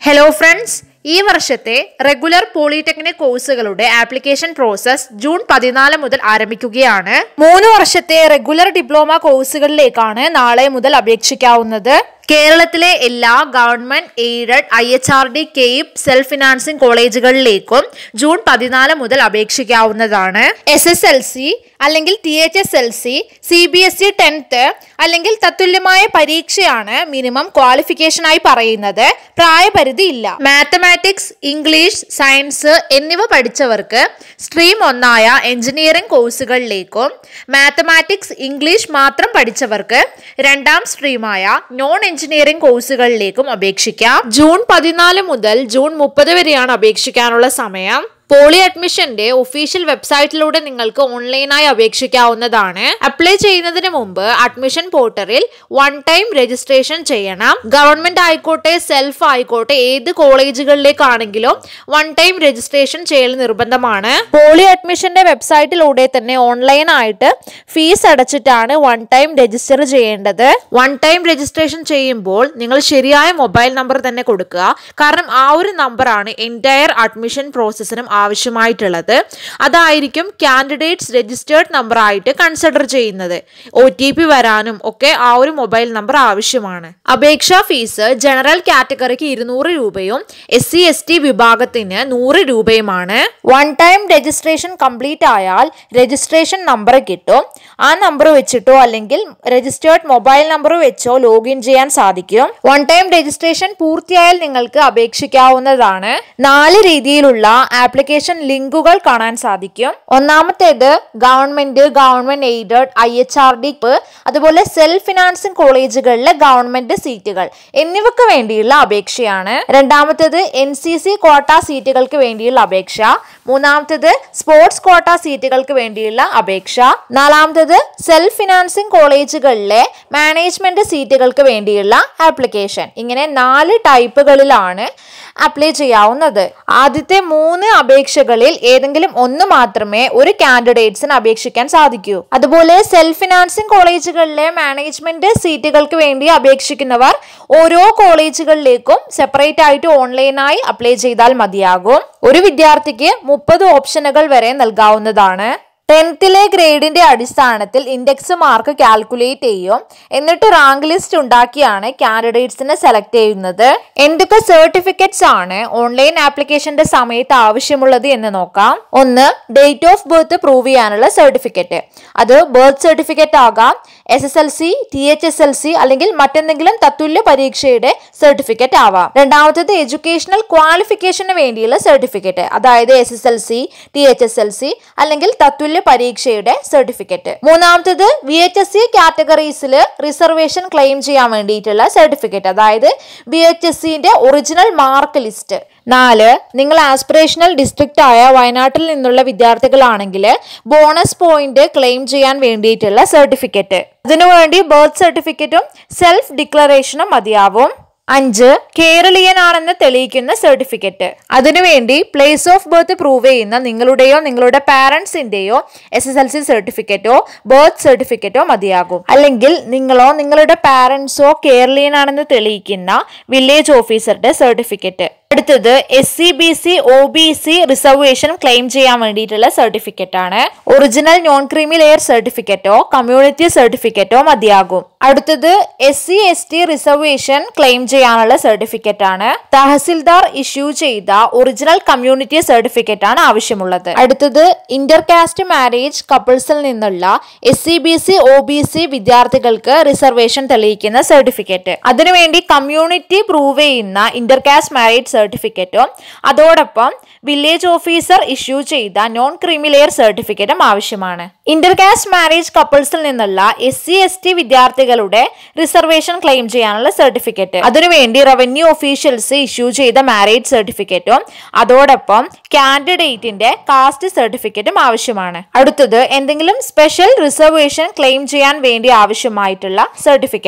hello friends ഈ വർഷത്തെ regular polytechnic കോഴ്സുകളുടെ ആപ്ലിക്കേഷൻ പ്രോസസ് ജൂൺ പതിനാല് മുതൽ ആരംഭിക്കുകയാണ് മൂന്ന് വർഷത്തെ റെഗുലർ ഡിപ്ലോമ കോഴ്സുകളിലേക്കാണ് നാളെ മുതൽ അപേക്ഷിക്കാവുന്നത് കേരളത്തിലെ എല്ലാ government aided I H R D CAPE self financing കോളേജുകളിലേക്കും ജൂൺ പതിനാല് മുതൽ അപേക്ഷിക്കാവുന്നതാണ് എസ് എസ് എൽ സി അല്ലെങ്കിൽ T H S L C C B S E tenth അല്ലെങ്കിൽ തത്തുല്യമായ പരീക്ഷയാണ് മിനിമം ക്വാളിഫിക്കേഷനായി പറയുന്നത് പ്രായപരിധി ഇല്ല മാത്തമാറ്റിക്സ് ഇംഗ്ലീഷ് സയൻസ് എന്നിവ പഠിച്ചവർക്ക് സ്ട്രീം ഒന്നായ എഞ്ചിനീയറിംഗ് കോഴ്സുകളിലേക്കും മാത്തമാറ്റിക്സ് ഇംഗ്ലീഷ് മാത്രം പഠിച്ചവർക്ക് രണ്ടാം സ്ട്രീമായ നോൺ എഞ്ചിനീയറിംഗ് കോഴ്സുകളിലേക്കും അപേക്ഷിക്കാം ജൂൺ പതിനാല് മുതൽ ജൂൺ മുപ്പത് വരെയാണ് അപേക്ഷിക്കാനുള്ള സമയം പോളി അഡ്മിഷന്റെ ഒഫീഷ്യൽ വെബ്സൈറ്റിലൂടെ നിങ്ങൾക്ക് ഓൺലൈനായി അപേക്ഷിക്കാവുന്നതാണ് അപ്ലൈ ചെയ്യുന്നതിന് മുമ്പ് അഡ്മിഷൻ പോർട്ടലിൽ വൺ ടൈം രജിസ്ട്രേഷൻ ചെയ്യണം ഗവൺമെന്റ് ആയിക്കോട്ടെ സെൽഫ് ആയിക്കോട്ടെ ഏത് കോളേജുകളിലേക്കാണെങ്കിലും വൺ ടൈം രജിസ്ട്രേഷൻ ചെയ്യൽ നിർബന്ധമാണ് പോളി അഡ്മിഷന്റെ വെബ്സൈറ്റിലൂടെ തന്നെ ഓൺലൈനായിട്ട് ഫീസ് അടച്ചിട്ടാണ് വൺ ടൈം രജിസ്റ്റർ ചെയ്യേണ്ടത് വൺ ടൈം രജിസ്ട്രേഷൻ ചെയ്യുമ്പോൾ നിങ്ങൾ ശരിയായ മൊബൈൽ നമ്പർ തന്നെ കൊടുക്കുക കാരണം ആ ഒരു നമ്പറാണ് എൻറ്റയർ അഡ്മിഷൻ പ്രോസസ്സിനും ആവശ്യമായിട്ടുള്ളത് അതായിരിക്കും കാൻഡിഡേറ്റ്സ് രജിസ്റ്റേർഡ് നമ്പർ ആയിട്ട് കൺസിഡർ ചെയ്യുന്നത് ഒ ടി പി വരാനും ഒക്കെ ആ ഒരു മൊബൈൽ നമ്പർ ആവശ്യമാണ് അപേക്ഷാ ഫീസ് ജനറൽ കാറ്റഗറിക്ക് ഇരുന്നൂറ് രൂപയും എസ് സി എസ് ടി വിഭാഗത്തിന് നൂറ് രൂപയുമാണ് വൺ ടൈം രജിസ്ട്രേഷൻ കംപ്ലീറ്റ് ആയാൽ രജിസ്ട്രേഷൻ നമ്പർ കിട്ടും ആ നമ്പർ വെച്ചിട്ടോ അല്ലെങ്കിൽ രജിസ്റ്റേർഡ് മൊബൈൽ നമ്പർ വെച്ചോ ലോഗിൻ ചെയ്യാൻ സാധിക്കും വൺ ടൈം രജിസ്ട്രേഷൻ പൂർത്തിയായാൽ നിങ്ങൾക്ക് അപേക്ഷിക്കാവുന്നതാണ് നാല് രീതിയിലുള്ള ആപ്ലിക്കേഷൻ ലിങ്കുകൾ കാണാൻ സാധിക്കും ഒന്നാമത്തേത് government government aided I H R D അതുപോലെ സെൽഫ് ഫിനാൻസിംഗ് കോളേജുകളിലെ ഗവൺമെന്റ് സീറ്റുകൾ എന്നിവക്ക് വേണ്ടിയുള്ള അപേക്ഷയാണ് രണ്ടാമത്തേത് എൻ സി സി കോട്ട സീറ്റുകൾക്ക് വേണ്ടിയുള്ള അപേക്ഷ മൂന്നാമത്തേത് സ്പോർട്സ് കോട്ട സീറ്റുകൾക്ക് വേണ്ടിയുള്ള അപേക്ഷ നാലാമത്തേത് സെൽഫ് ഫിനാൻസിംഗ് കോളേജുകളിലെ മാനേജ്മെന്റ് സീറ്റുകൾക്ക് വേണ്ടിയുള്ള ആപ്ലിക്കേഷൻ ഇങ്ങനെ നാല് ടൈപ്പുകളിലാണ് അപ്ലൈ ചെയ്യാവുന്നത് ആദ്യത്തെ മൂന്ന് അപേക്ഷകളിൽ ഏതെങ്കിലും ഒന്ന് മാത്രമേ ഒരു കാൻഡിഡേറ്റ്സിന് അപേക്ഷിക്കാൻ സാധിക്കൂ അതുപോലെ സെൽഫ് ഫിനാൻസിംഗ് കോളേജുകളിലെ മാനേജ്മെന്റ് സീറ്റുകൾക്ക് വേണ്ടി അപേക്ഷിക്കുന്നവർ ഓരോ കോളേജുകളിലേക്കും സെപ്പറേറ്റ് ആയിട്ട് ഓൺലൈനായി അപ്ലൈ ചെയ്താൽ മതിയാകും ഒരു വിദ്യാർത്ഥിക്ക് മുപ്പത് ഓപ്ഷനുകൾ വരെ നൽകാവുന്നതാണ് ടെൻത്തിലെ ഗ്രേഡിന്റെ അടിസ്ഥാനത്തിൽ ഇൻഡെക്സ് മാർക്ക് കാൽക്കുലേറ്റ് ചെയ്യും എന്നിട്ട് റാങ്ക് ലിസ്റ്റ് ഉണ്ടാക്കിയാണ് കാൻഡിഡേറ്റ്സിനെ സെലക്ട് ചെയ്യുന്നത് എന്തൊക്കെ സർട്ടിഫിക്കറ്റ്സ് ആണ് ഓൺലൈൻ ആപ്ലിക്കേഷന്റെ സമയത്ത് ആവശ്യമുള്ളത് എന്ന് നോക്കാം ഒന്ന് ഡേറ്റ് ഓഫ് ബർത്ത് പ്രൂവ് ചെയ്യാനുള്ള സർട്ടിഫിക്കറ്റ് അത് ബർത്ത് സർട്ടിഫിക്കറ്റ് ആകാം S S L C T H S L C അല്ലെങ്കിൽ മറ്റെന്തെങ്കിലും തത്തുല്യ പരീക്ഷയുടെ സർട്ടിഫിക്കറ്റ് ആവാം രണ്ടാമത്തത് എഡ്യൂക്കേഷണൽ ക്വാളിഫിക്കേഷന് വേണ്ടിയുള്ള സർട്ടിഫിക്കറ്റ് അതായത് S S L C T H S L C അല്ലെങ്കിൽ തത്തുല്യ പരീക്ഷയുടെ സർട്ടിഫിക്കറ്റ് മൂന്നാമത്തത് വി എച്ച് എസ് സി കാറ്റഗറീസിൽ റിസർവേഷൻ ക്ലെയിം ചെയ്യാൻ വേണ്ടിയിട്ടുള്ള സർട്ടിഫിക്കറ്റ് അതായത് വി എച്ച് എസ് സിന്റെ ഒറിജിനൽ മാർക്ക് ലിസ്റ്റ് നാല് നിങ്ങൾ ആസ്പിറേഷണൽ ഡിസ്ട്രിക്റ്റ് ആയ വയനാട്ടിൽ നിന്നുള്ള വിദ്യാർത്ഥികളാണെങ്കിൽ ബോണസ് പോയിന്റ് ക്ലെയിം ചെയ്യാൻ വേണ്ടിയിട്ടുള്ള സർട്ടിഫിക്കറ്റ് അതിനുവേണ്ടി ബർത്ത് സർട്ടിഫിക്കറ്റും സെൽഫ് ഡിക്ലറേഷനും മതിയാവും അഞ്ച് കേരളീയനാണെന്ന് തെളിയിക്കുന്ന സർട്ടിഫിക്കറ്റ് അതിനുവേണ്ടി പ്ലേസ് ഓഫ് ബർത്ത് പ്രൂവ് ചെയ്യുന്ന നിങ്ങളുടെയോ നിങ്ങളുടെ പാരന്റ്സിന്റെയോ എസ് എസ് എൽ സി സർട്ടിഫിക്കറ്റോ ബർത്ത് സർട്ടിഫിക്കറ്റോ മതിയാകും അല്ലെങ്കിൽ നിങ്ങളോ നിങ്ങളുടെ പാരന്റ്സോ കേരളീയനാണെന്ന് തെളിയിക്കുന്ന വില്ലേജ് ഓഫീസറുടെ സർട്ടിഫിക്കറ്റ് അടുത്തത് S C B C O B C reservation claim ചെയ്യാൻ വേണ്ടിയിട്ടുള്ള സർട്ടിഫിക്കറ്റ് ആണ് ഒറിജിനൽ നോൺ ക്രീമി ലെയർ സർട്ടിഫിക്കറ്റോ കമ്മ്യൂണിറ്റി സർട്ടിഫിക്കറ്റോ മതിയാകും അടുത്തത് S C S T reservation claim ചെയ്യാനുള്ള സർട്ടിഫിക്കറ്റ് ആണ് തഹസിൽദാർ ഇഷ്യൂ ചെയ്ത ഒറിജിനൽ കമ്മ്യൂണിറ്റി സർട്ടിഫിക്കറ്റ് ആണ് ആവശ്യമുള്ളത് അടുത്തത് ഇന്റർകാസ്റ്റ് മാരേജ് കപ്പിൾസിൽ നിന്നുള്ള S C B C O B C വിദ്യാർത്ഥികൾക്ക് റിസർവേഷൻ തെളിയിക്കുന്ന സർട്ടിഫിക്കറ്റ് അതിനുവേണ്ടി കമ്മ്യൂണിറ്റി പ്രൂവ് ചെയ്യുന്ന ഇന്റർകാസ്റ്റ് മാരേജ് സർട്ടിഫിക്കറ്റും അതോടൊപ്പം വില്ലേജ് ഓഫീസർ ഇഷ്യൂ ചെയ്ത നോൺ ക്രീമിലെയർ സർട്ടിഫിക്കറ്റും ആവശ്യമാണ് ഇന്റർകാസ്റ്റ് മാരേജ് കപ്പിൾസിൽ നിന്നുള്ള എസ് സി എസ് ടി വിദ്യാർത്ഥികളുടെ റിസർവേഷൻ ക്ലെയിം ചെയ്യാനുള്ള സർട്ടിഫിക്കറ്റ് അതിനുവേണ്ടി റവന്യൂ ഒഫീഷ്യൽസ് ഇഷ്യൂ ചെയ്ത മാരേജ് സർട്ടിഫിക്കറ്റും അതോടൊപ്പം കാൻഡിഡേറ്റിന്റെ കാസ്റ്റ് സർട്ടിഫിക്കറ്റും ആവശ്യമാണ് അടുത്തത് എന്തെങ്കിലും സ്പെഷ്യൽ റിസർവേഷൻ ക്ലെയിം ചെയ്യാൻ വേണ്ടി ആവശ്യമായിട്ടുള്ള സർട്ടിഫിക്കറ്റ്സ്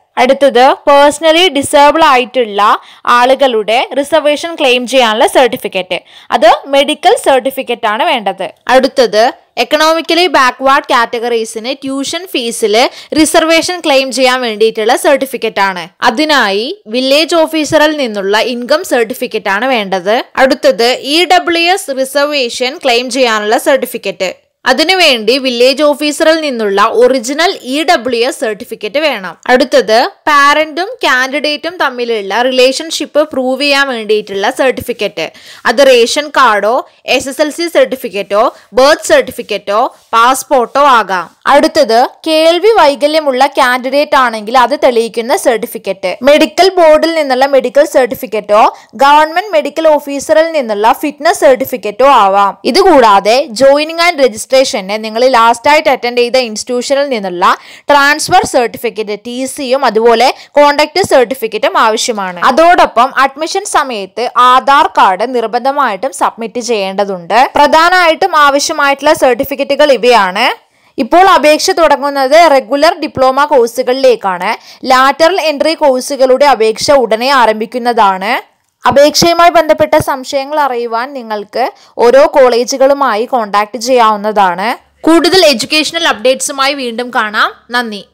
അടുത്തത് പേഴ്സണലി ഡിസേബിൾ ആയിട്ടുള്ള ആളുകളുടെ റിസർവേഷൻ ക്ലെയിം ചെയ്യാനുള്ള സർട്ടിഫിക്കറ്റ് അത് മെഡിക്കൽ സർട്ടിഫിക്കറ്റ് ആണ് വേണ്ടത് അടുത്തത് എക്കണോമിക്കലി ബാക്ക്വാർഡ് കാറ്റഗറീസിന് ട്യൂഷൻ ഫീസിൽ റിസർവേഷൻ ക്ലെയിം ചെയ്യാൻ വേണ്ടിയിട്ടുള്ള സർട്ടിഫിക്കറ്റ് ആണ് അതിനായി വില്ലേജ് ഓഫീസറിൽ നിന്നുള്ള ഇൻകം സർട്ടിഫിക്കറ്റ് ആണ് വേണ്ടത് അടുത്തത് E W S reservation claim ചെയ്യാനുള്ള സർട്ടിഫിക്കറ്റ് അതിനുവേണ്ടി വില്ലേജ് ഓഫീസറിൽ നിന്നുള്ള original E W S certificate വേണം അടുത്തത് പാരന്റും കാൻഡിഡേറ്റും തമ്മിലുള്ള റിലേഷൻഷിപ്പ് പ്രൂവ് ചെയ്യാൻ വേണ്ടിയിട്ടുള്ള സർട്ടിഫിക്കറ്റ് അത് റേഷൻ കാർഡോ എസ് എസ് എൽ സി സർട്ടിഫിക്കറ്റോ ബർത്ത് സർട്ടിഫിക്കറ്റോ പാസ്പോർട്ടോ ആകാം അടുത്തത് കേൾവി വൈകല്യമുള്ള കാൻഡിഡേറ്റ് ആണെങ്കിൽ അത് തെളിയിക്കുന്ന സർട്ടിഫിക്കറ്റ് മെഡിക്കൽ ബോർഡിൽ നിന്നുള്ള മെഡിക്കൽ സർട്ടിഫിക്കറ്റോ ഗവൺമെന്റ് മെഡിക്കൽ ഓഫീസറിൽ നിന്നുള്ള ഫിറ്റ്നസ് സർട്ടിഫിക്കറ്റോ ആവാം ഇതുകൂടാതെ ജോയിനിങ് ആൻഡ് രജിസ്ട്രേഷന് നിങ്ങൾ ലാസ്റ്റ് ആയിട്ട് അറ്റൻഡ് ചെയ്ത ഇൻസ്റ്റിറ്റ്യൂഷനിൽ നിന്നുള്ള ട്രാൻസ്ഫർ സർട്ടിഫിക്കറ്റ് ടി സിയും അതുപോലെ കോണ്ടാക്ട് സർട്ടിഫിക്കറ്റും ആവശ്യമാണ് അതോടൊപ്പം അഡ്മിഷൻ സമയത്ത് ആധാർ കാർഡ് നിർബന്ധമായിട്ടും സബ്മിറ്റ് ചെയ്യേണ്ടതുണ്ട് പ്രധാനമായിട്ടും ആവശ്യമായിട്ടുള്ള സർട്ടിഫിക്കറ്റുകൾ ഇവയാണ് ഇപ്പോൾ അപേക്ഷ തുടങ്ങുന്നത് റെഗുലർ ഡിപ്ലോമ കോഴ്സുകളിലേക്കാണ് ലാറ്ററൽ എൻട്രി കോഴ്സുകളുടെ അപേക്ഷ ഉടനെ ആരംഭിക്കുന്നതാണ് അപേക്ഷയുമായി ബന്ധപ്പെട്ട സംശയങ്ങൾ അറിയുവാൻ നിങ്ങൾക്ക് ഓരോ കോളേജുകളുമായി കോൺടാക്ട് ചെയ്യാവുന്നതാണ് കൂടുതൽ എഡ്യൂക്കേഷണൽ അപ്ഡേറ്റ്സുമായി വീണ്ടും കാണാം നന്ദി